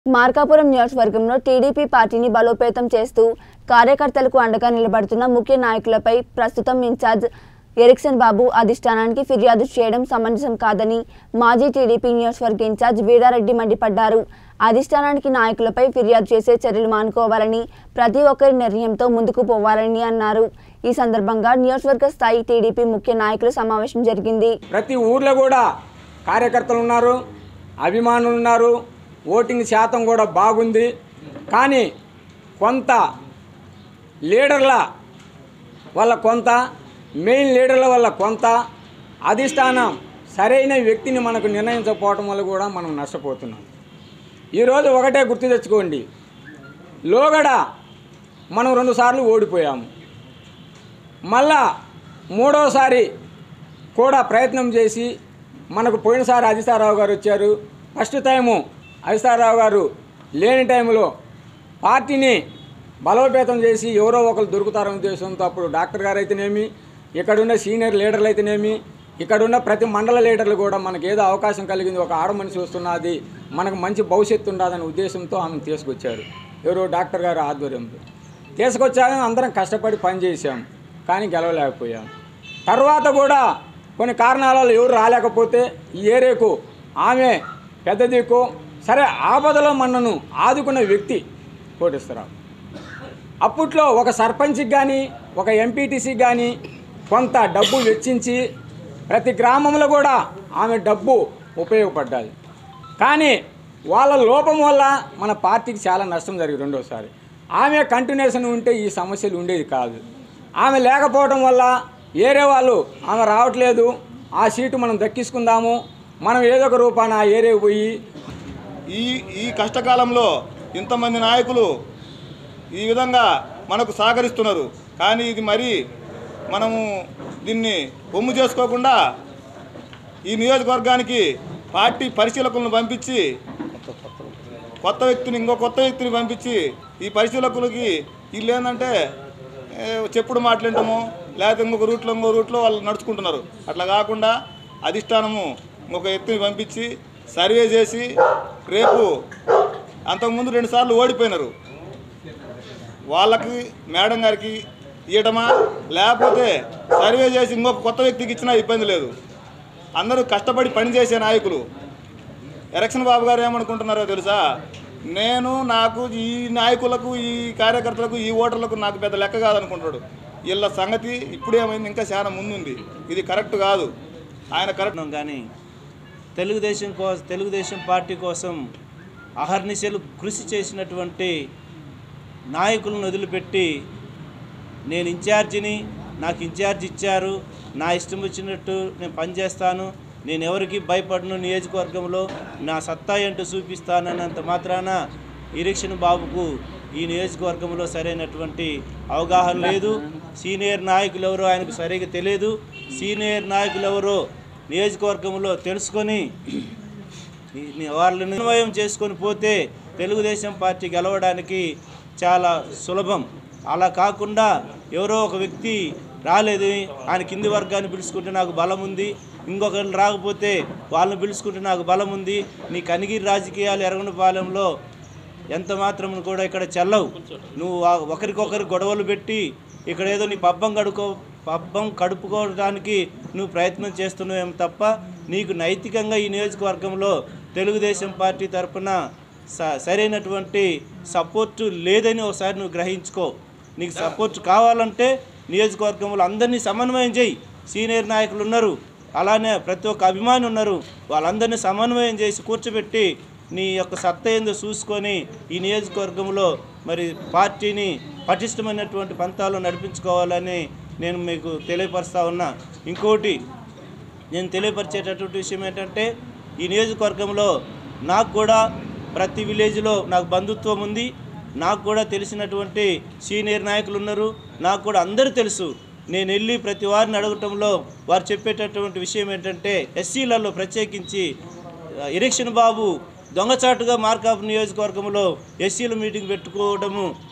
మార్కాపురం నియోజకవర్గంలో టీడీపీ పార్టీని బలోపేతం చేస్తూ కార్యకర్తలకు అండగా నిలబడుతున్న ముఖ్య నాయకులపై ప్రస్తుతం ఇన్ఛార్జ్ ఎరిక్సన్ బాబు అధిష్టానానికి ఫిర్యాదు చేయడం సమంజసం కాదని మాజీ టీడీపీ నియోజకవర్గ ఇన్ఛార్జ్ వీరారెడ్డి మండిపడ్డారు అధిష్టానానికి నాయకులపై ఫిర్యాదు చేసే చర్యలు మానుకోవాలని ప్రతి ఒక్కరి నిర్ణయంతో ముందుకు పోవాలని అన్నారు ఈ సందర్భంగా నియోజకవర్గ స్థాయి టీడీపీ ముఖ్య నాయకుల సమావేశం జరిగింది ప్రతి ఊర్లో కూడా కార్యకర్తలు ఉన్నారు అభిమానులు ఉన్నారు ఓటింగ్ శాతం కూడా బాగుంది కానీ కొంత లీడర్ల వల్ల కొంత మెయిన్ లీడర్ల వల్ల కొంత అధిష్టానం సరైన వ్యక్తిని మనకు నిర్ణయించకపోవటం వల్ల కూడా మనం నష్టపోతున్నాం ఈరోజు ఒకటే గుర్తు తెచ్చుకోండి లోగడ మనం రెండుసార్లు ఓడిపోయాము మళ్ళా మూడోసారి కూడా ప్రయత్నం చేసి మనకు పోయినసారి అధిసారావు గారు వచ్చారు ఫస్ట్ టైము అధిసారావు గారు లేని టైంలో పార్టీని బలోపేతం చేసి ఎవరో ఒకరు దొరుకుతారనే ఉద్దేశంతో అప్పుడు డాక్టర్ గారు అయితేనేమి ఇక్కడున్న సీనియర్ లీడర్లు అయితేనేమి ఇక్కడున్న ప్రతి మండల లీడర్లు కూడా మనకి ఏదో అవకాశం కలిగింది ఒక ఆడ మనిషి వస్తున్నది మనకు మంచి భవిష్యత్తు ఉండదనే ఉద్దేశంతో ఆమెను తీసుకొచ్చారు ఎవరో డాక్టర్ గారు ఆధ్వర్యంలో తీసుకొచ్చాక అందరం కష్టపడి పనిచేసాం కానీ గెలవలేకపోయాం తర్వాత కూడా కొన్ని కారణాల వల్ల ఎవరు రాలేకపోతే ఈ ఏరియాకు ఆమె పెద్ద దిక్కు సరే ఆపదలో మన్నను ఆదుకున్న వ్యక్తి కోటేశ్వరరావు అప్పట్లో ఒక సర్పంచ్కి కానీ ఒక ఎంపీటీసీకి కానీ కొంత డబ్బు వెచ్చించి ప్రతి గ్రామంలో కూడా ఆమె డబ్బు ఉపయోగపడ్డాది కానీ వాళ్ళ లోపం వల్ల మన పార్టీకి చాలా నష్టం జరిగింది రెండోసారి ఆమె కంటిన్యూషన్ ఉంటే ఈ సమస్యలు ఉండేది కాదు ఆమె లేకపోవడం వల్ల ఏరే వాళ్ళు ఆమె రావట్లేదు ఆ సీటు మనం దక్కించుకుందాము మనం ఏదో ఒక రూపాన ఆ ఏరియాకి పోయి ఈ ఈ కష్టకాలంలో ఇంతమంది నాయకులు ఈ విధంగా మనకు సహకరిస్తున్నారు కానీ ఇది మరి మనము దీన్ని ఒమ్ము చేసుకోకుండా ఈ నియోజకవర్గానికి పార్టీ పరిశీలకులను పంపించి కొత్త వ్యక్తిని ఇంకో కొత్త వ్యక్తిని పంపించి ఈ పరిశీలకులకి వీళ్ళు ఏంటంటే ఏ, చెప్పుడు మాట్లాడటము లేకపోతే ఇంకొక రూట్లో ఇంకో రూట్లో వాళ్ళు నడుచుకుంటున్నారు అట్లా కాకుండా అధిష్టానము ఇంకొక వ్యక్తిని పంపించి సర్వే చేసి రేపు అంతకుముందు రెండుసార్లు ఓడిపోయినారు వాళ్ళకి మేడం గారికి ఇవ్వటమా లేకపోతే సర్వే చేసి ఇంకొక కొత్త వ్యక్తికి ఇచ్చినా ఇబ్బంది లేదు అందరూ కష్టపడి పనిచేసే నాయకులు ఎలక్షన్ బాబు గారు ఏమనుకుంటున్నారో తెలుసా నేను నాకు ఈ నాయకులకు ఈ కార్యకర్తలకు ఈ ఓటర్లకు నాకు పెద్ద లెక్క కాదనుకుంటాడు వీళ్ళ సంగతి ఇప్పుడేమైంది ఇంకా చాలా ముందుంది ఇది కరెక్ట్ కాదు ఆయన కరెక్ట్ ఉన్నాం కానీ తెలుగుదేశం కోసం తెలుగుదేశం పార్టీ కోసం అహర్నిశలు కృషి చేసినటువంటి నాయకులను వదిలిపెట్టి నేను ఇన్ఛార్జిని నాకు ఇన్ఛార్జ్ ఇచ్చారు నా ఇష్టం వచ్చినట్టు నేను పనిచేస్తాను నేను ఎవరికి భయపడను నియోజకవర్గంలో నా సత్తా ఏంటో చూపిస్తానన్నంత మాత్రాన ఇరిక్షన్ బాబుకు ఈ నియోజకవర్గంలో సరైనటువంటి అవగాహన లేదు సీనియర్ నాయకులు ఎవరో ఆయనకు సరిగా తెలియదు సీనియర్ నాయకులు ఎవరో నియోజకవర్గంలో తెలుసుకొని ఈ- వాళ్ళని అన్వయం చేసుకొని పోతే తెలుగుదేశం పార్టీ గెలవడానికి చాలా సులభం అలా కాకుండా ఎవరో ఒక వ్యక్తి రాలేదు ఆయన కింది వర్గాన్ని పిలుచుకుంటే నాకు బలం ఉంది ఇంకొకరు రాకపోతే వాళ్ళని పిలుచుకుంటే నాకు బలం ఉంది నీ కనిగిరి రాజకీయాలు ఎరగనపాలెంలో ఎంత మాత్రం కూడా ఇక్కడ చెల్లవు నువ్వు ఆ ఒకరికొకరు గొడవలు పెట్టి ఇక్కడ ఏదో నీ పబ్బం కడుకో పబ్బం కడుపుకోవడానికి నువ్వు ప్రయత్నం చేస్తున్నావేమో తప్ప నీకు నైతికంగా ఈ నియోజకవర్గంలో తెలుగుదేశం పార్టీ తరపున స సరైనటువంటి సపోర్టు లేదని ఒకసారి నువ్వు గ్రహించుకో నీకు సపోర్ట్ కావాలంటే నియోజకవర్గంలో అందరినీ సమన్వయం చేయి సీనియర్ నాయకులు ఉన్నారు అలానే ప్రతి ఒక్క అభిమాని ఉన్నారు వాళ్ళందరినీ సమన్వయం చేసి కూర్చోబెట్టి నీ యొక్క సత్తా ఏందో చూసుకొని ఈ నియోజకవర్గంలో మరి పార్టీని పటిష్టమైనటువంటి పంతాలు నడిపించుకోవాలని నేను మీకు తెలియపరుస్తా ఉన్నా ఇంకోటి నేను తెలియపరిచేటటువంటి విషయం ఏంటంటే ఈ నియోజకవర్గంలో నాకు కూడా ప్రతి విలేజ్లో నాకు బంధుత్వం ఉంది నాకు కూడా తెలిసినటువంటి సీనియర్ నాయకులు ఉన్నారు నాకు కూడా అందరూ తెలుసు నేను వెళ్ళి ప్రతి వారిని అడగటంలో వారు చెప్పేటటువంటి విషయం ఏంటంటే ఎస్సీలలో ప్రత్యేకించి ఆ, ఎరిక్షన్ బాబు దొంగచాటుగా మార్కాపు నియోజకవర్గంలో ఎస్సీల మీటింగ్ పెట్టుకోవడము